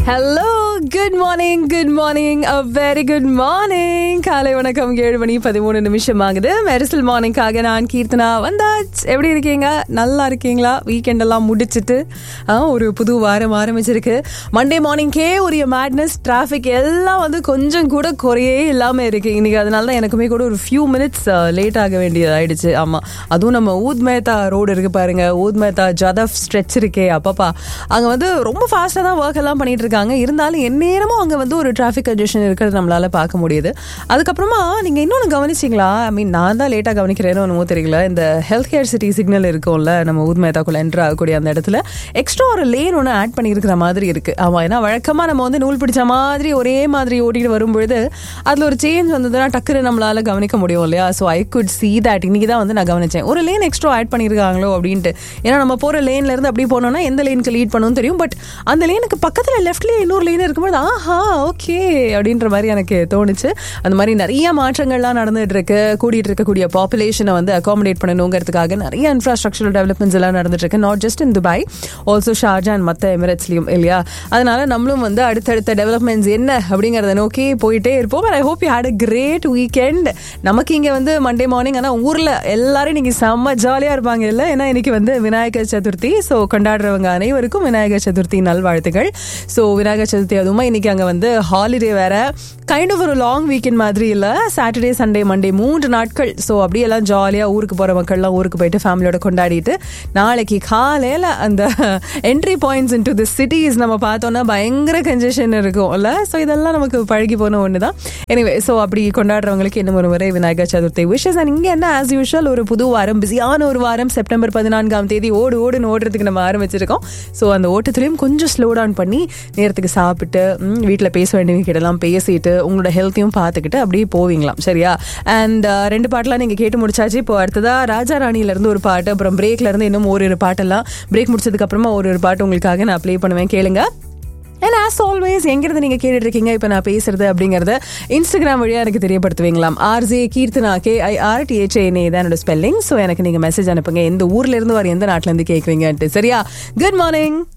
hello good morning good morning a very good morning காலை வணக்கம் ஏழு மணி பதிமூணு நிமிஷம் ஆகுது மெரிசல் மார்னிங்காக நான் கீர்த்தனா வந்தாச்சு எப்படி இருக்கீங்க நல்லா இருக்கீங்களா வீக்கெண்ட் எல்லாம் முடிச்சிட்டு ஆ, ஒரு புது வாரம் ஆரம்பிச்சிருக்கு மண்டே மார்னிங்கே ஒரு மேட்னஸ் டிராஃபிக் எல்லாம் வந்து கொஞ்சம் கூட குறையே இல்லாம இருக்கு இன்னைக்கு அதனால தான் எனக்குமே கூட ஒரு ஃபியூ மினிட்ஸ் லேட் ஆக வேண்டியது ஆயிடுச்சு ஆமா அதுவும் நம்ம ஊத் மேத்தா ரோடு இருக்கு பாருங்க ஊத் மேத்தா ஜதப் ஸ்ட்ரெச் இருக்கே அப்பப்பா அங்க வந்து ரொம்ப ஃபாஸ்டா தான் ஒர்க் எல்லாம் பண்ணிட்டு இருக்காங்க இருந்தாலும் எந்நேரமும் அங்க வந்து ஒரு டிராஃபிக் கன்ஜெஷன் இருக்கிறது நம்மளால பார்க்க முடியுது அதுக்கப்புறமா நீங்க இன்னொன்னு கவனிச்சிங்களா ஐ மீன் நான் தான் லேட்டா கவனிக்கிறேன்னு ஒன்றுமோ தெரியல இந்த ஹெல்த் கேர் சிட்டி சிக்னல் இருக்கும்ல நம்ம ஊத் மேத்தாக்குள்ள என்ட்ரு ஆகக்கூடிய அந்த இடத்துல எக்ஸ்ட்ரா ஒரு லேன் ஒன்று ஆட் பண்ணியிருக்கிற மாதிரி இருக்கு ஆமா ஏன்னா வழக்கமா நம்ம வந்து நூல் பிடிச்ச மாதிரி ஒரே மாதிரி ஓட்டிட்டு வரும்பொழுது அதுல ஒரு சேஞ்ச் வந்ததுன்னா டக்குன்னு நம்மளால கவனிக்க முடியும் இல்லையா so I could see that இன்னைக்கு தான் வந்து நான் கவனிச்சேன் ஒரு லேன் எக்ஸ்ட்ரா ஆட் பண்ணியிருக்காங்களோ அப்படின்ட்டு ஏன்னா நம்ம போற லேன்ல இருந்து அப்படி போனோம்னா எந்த லேனுக்கு லீட் பண்ணணும்னு தெரியும் பட் அந்த லேனுக்கு பக்கத்துல லெஃப்ட்லயே இன்னொரு லேன் இருக்கும்போது ஆஹா ஓகே அப்படின்ற மாதிரி எனக்கு தோணுச்சு அந்த மாதிரி நிறைய மாற்றங்கள்லாம் நடந்துட்டு இருக்கு கூடிட்டு இருக்கக்கூடிய பாப்புலேஷனை வந்து அகாமடேட் பண்ணணுங்கிறதுக்காக நிறைய இன்ஃப்ராஸ்ட்ரக்சரல் டெவலப்மெண்ட்ஸ் எல்லாம் நடந்துட்டு இருக்கு not just in Dubai also Sharjah and மற்ற எமிரேட்ஸ்லயும் இல்லையா அதனால நம்மளும் வந்து அடுத்தடுத்த டெவலப்மெண்ட்ஸ் என்ன அப்படிங்கறத நோக்கி போயிட்டே இருப்போம் I hope you had a great weekend நமக்கு இங்க வந்து மண்டே மார்னிங் ஆனா ஊர்ல எல்லாரும் இன்னைக்கு செம்ம ஜாலியா இருப்பாங்க இல்ல ஏன்னா இன்னைக்கு வந்து விநாயகர் சதுர்த்தி ஸோ கொண்டாடுறவங்க அனைவருக்கும் விநாயகர் சதுர்த்தி நல்வாழ்த்துக்கள் ஸோ விநாயகர் சதுர்த்தி அதுவுமா இன்னைக்கு அங்க வந்து ஹாலிடே வேற கைண்ட் ஆஃப் ஒரு லாங் வீக்கெண்ட் மாதிரி இல்ல சாட்டர்டே சண்டே மண்டே மூன்று நாட்கள் ஸோ அப்படியே எல்லாம் ஜாலியா ஊருக்கு போற மக்கள்லாம் ஊருக்கு போயிட்டு ஃபேமிலியோட கொண்டாடிட்டு நாளைக்கு காலையில அந்த entry points into the cities நம்ம பார்த்தோம்னா பயங்கர கன்ஜெஷன் இருக்கும் இல்ல ஸோ இதெல்லாம் நமக்கு பழகி போன ஒன்று தான் எனிவே ஸோ அப்படி கொண்டாடுறவங்களுக்கு இன்னும் ஒரு முறை விநாயகர் சதுர்த்தி விஷஸ் அண்ட் இங்கே என்ன ஆஸ் யூஷுவல் ஒரு புது வாரம் பிஸியான ஒரு வாரம் செப்டம்பர் பதினான்காம் தேதி ஓடு ஓடுன்னு ஓடுறதுக்கு நம்ம ஆரம்பிச்சிருக்கோம் ஸோ அந்த ஓட்டத்துலையும் கொஞ்சம் ஸ்லோ டவுன் பண்ணி நேரத்துக்கு சாப்பிட்டு வீட்டில் பேச வேண்டியவங்க கிட்டலாம் பேசிட்டு உங்களோட ஹெல்த்தையும் பார்த்துக்கிட்டு அப்படியே போவீங்களாம் சரியா அண்ட் ரெண்டு பாட்டெல்லாம் நீங்கள் கேட்டு முடிச்சாச்சு இப்போ அடுத்ததா ராஜா ராணியில இருந்து ஒரு பாட்டு அப்புறம் பிரேக்ல இருந்து இன்னும் ஒரு ஒரு பாட்டெல்லாம் பிரேக் முடிச்சதுக்கு அப்புறமா ஒரு ஒரு பாட்டு உங்களுக்காக நான் ப்ளே பண்ணுவேன் கேளுங்க அண்ட் ஆஸ் ஆல்வேஸ் எங்கிருந்து நீங்க கேட்டுட்டு இருக்கீங்க இப்போ நான் பேசுறது அப்படிங்கறத இன்ஸ்டாகிராம் வழியா எனக்கு தெரியப்படுத்துவீங்களாம் RJ Keerthana K I R டிஹெச்ஏனே தான் என்னோட ஸ்பெல்லிங் ஸோ எனக்கு நீங்க மெசேஜ் அனுப்புங்க எந்த ஊர்ல இருந்து வர எந்த நாட்டுல இருந்து கேட்குறீங்கன்ட்டு சரியா குட் மார்னிங்